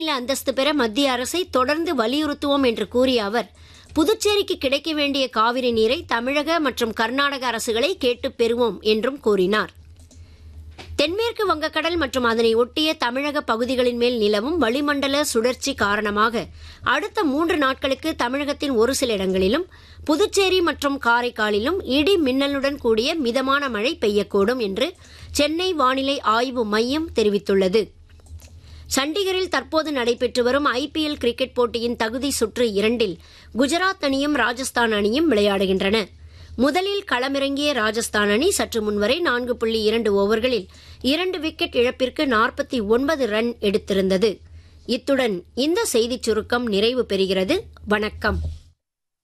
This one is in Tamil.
மாநில அந்தஸ்து பெற மத்திய அரசை தொடர்ந்து வலியுறுத்துவோம் என்று கூறிய அவர் புதுச்சேரிக்கு கிடைக்க வேண்டிய காவிரி நீரை தமிழக மற்றும் கர்நாடக அரசுகளை கேட்டுப் பெறுவோம் என்றும் கூறினார் தென்மேற்கு வங்கக்கடல் மற்றும் அதனை ஒட்டிய தமிழக பகுதிகளின் மேல் நிலவும் வளிமண்டல சுழற்சி காரணமாக அடுத்த மூன்று நாட்களுக்கு தமிழகத்தின் ஒரு சில இடங்களிலும் புதுச்சேரி மற்றும் காரைக்காலிலும் இடி மின்னலுடன் கூடிய மிதமான மழை பெய்யக்கூடும் என்று சென்னை வானிலை ஆய்வு மையம் தெரிவித்துள்ளது சண்டிகரில் தற்போது நடைபெற்று வரும் ஐபிஎல் கிரிக்கெட் போட்டியின் தகுதி சுற்று இரண்டில் குஜராத் அணியும் ராஜஸ்தான் அணியும் விளையாடுகின்றன முதலில் களமிறங்கிய ராஜஸ்தான் அணி சற்று முன்வரை நான்கு புள்ளி இரண்டு ஓவர்களில் இரண்டு விக்கெட் இழப்பிற்கு நாற்பத்தி ஒன்பது ரன் எடுத்திருந்தது இத்துடன் இந்த செய்திச் சுருக்கம் நிறைவு பெறுகிறது வணக்கம்